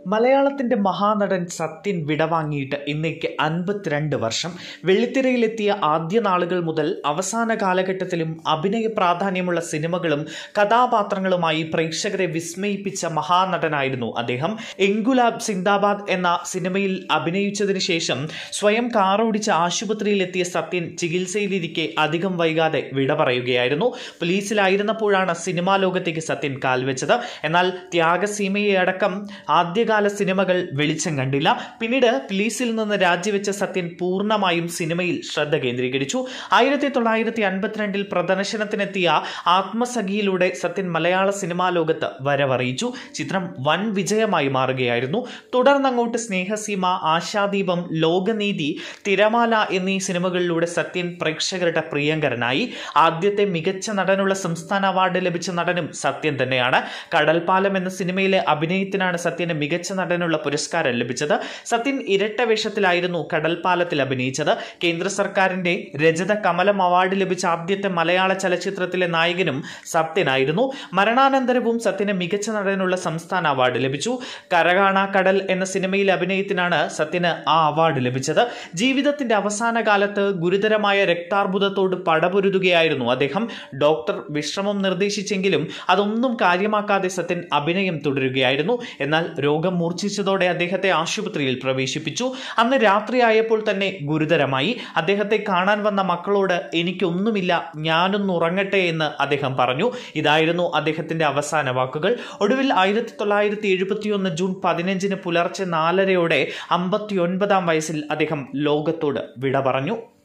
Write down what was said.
മലയാളത്തിന്റെ മഹാനടൻ സത്യൻ വിടവാങ്ങിയിട്ട് ഇന്നേക്ക് അൻപത്തിരണ്ട് വർഷം വെള്ളിത്തിരയിലെത്തിയ ആദ്യ നാളുകൾ മുതൽ അവസാന കാലഘട്ടത്തിലും അഭിനയ പ്രാധാന്യമുള്ള സിനിമകളും കഥാപാത്രങ്ങളുമായി പ്രേക്ഷകരെ വിസ്മയിപ്പിച്ച മഹാനടനായിരുന്നു അദ്ദേഹം എങ്കുലാബ് സിന്ദാബാദ് എന്ന സിനിമയിൽ അഭിനയിച്ചതിനു ശേഷം സ്വയം കാറോടിച്ച് ആശുപത്രിയിലെത്തിയ സത്യൻ ചികിത്സയിലിരിക്കെ അധികം വൈകാതെ വിട പറയുകയായിരുന്നു പോലീസിലായിരുന്നപ്പോഴാണ് സിനിമാ ലോകത്തേക്ക് സത്യൻ കാൽവെച്ചത് എന്നാൽ ത്യാഗസീമയെ അടക്കം ആദ്യകാല സിനിമകൾ വെളിച്ചം കണ്ടില്ല പിന്നീട് പോലീസിൽ നിന്ന് രാജിവെച്ച സത്യൻ പൂർണ്ണമായും സിനിമയിൽ ശ്രദ്ധ കേന്ദ്രീകരിച്ചു ആയിരത്തി തൊള്ളായിരത്തി അൻപത്തിരണ്ടിൽ പ്രദർശനത്തിനെത്തിയ ആത്മസഖിയിലൂടെ സത്യൻ മലയാള സിനിമാ ലോകത്ത് വരവറിയിച്ചു ചിത്രം വൻ വിജയമായി മാറുകയായിരുന്നു തുടർന്നങ്ങോട്ട് സ്നേഹസീമ ആശാദീപം ലോകനീതി തിരമാല എന്നീ സിനിമകളിലൂടെ സത്യൻ പ്രേക്ഷകരുടെ പ്രിയങ്കരനായി ആദ്യത്തെ മികച്ച നടനുള്ള സംസ്ഥാന അവാർഡ് ലഭിച്ച നടനും സത്യൻ തന്നെയാണ് കടൽപ്പാലം എന്ന സിനിമയിലെ അഭിനയത്തിനാണ് സത്യന് മികച്ച നടനുള്ള പുരസ്കാരം ലഭിച്ചത് സത്യൻ ഇരട്ട വേഷത്തിലായിരുന്നു കടൽപ്പാലത്തിൽ അഭിനയിച്ചത് കേന്ദ്ര സർക്കാരിന്റെ രജത കമലം അവാർഡ് ലഭിച്ച ആദ്യത്തെ മലയാള ചലച്ചിത്രത്തിലെ നായകനും സത്യനായിരുന്നു മരണാനന്തരവും സത്യന് മികച്ച നടനുള്ള സംസ്ഥാന അവാർഡ് ലഭിച്ചു കരകാണ കടൽ എന്ന സിനിമയിലെ അഭിനയത്തിനാണ് സത്യന് ആ അവാർഡ് ലഭിച്ചത് ജീവിതത്തിന്റെ അവസാന കാലത്ത് ഗുരുതരമായ രക്താർബുദത്തോട് പടപൊരുതുകയായിരുന്നു അദ്ദേഹം ഡോക്ടർ വിശ്രമം നിർദ്ദേശിച്ചെങ്കിലും അതൊന്നും കാര്യമാക്കാതെ സത്യൻ അഭിനയം തുടരുകയായിരുന്നു എന്നാൽ രോഗം മൂർച്ഛിച്ചതോടെ അദ്ദേഹത്തെ ആശുപത്രിയിൽ പ്രവേശിപ്പിച്ചു അന്ന് രാത്രിയായപ്പോൾ തന്നെ ഗുരുതരമായി അദ്ദേഹത്തെ കാണാൻ വന്ന മക്കളോട് എനിക്കൊന്നുമില്ല ഞാനൊന്ന് ഉറങ്ങട്ടെ എന്ന് അദ്ദേഹം പറഞ്ഞു ഇതായിരുന്നു അദ്ദേഹത്തിന്റെ അവസാന വാക്കുകൾ ഒടുവിൽ ആയിരത്തി തൊള്ളായിരത്തി എഴുപത്തിയൊന്ന് ജൂൺ പതിനഞ്ചിന് പുലർച്ചെ നാലരയോടെ അമ്പത്തിയൊൻപതാം വയസ്സിൽ അദ്ദേഹം ലോകത്തോട് വിട പറഞ്ഞു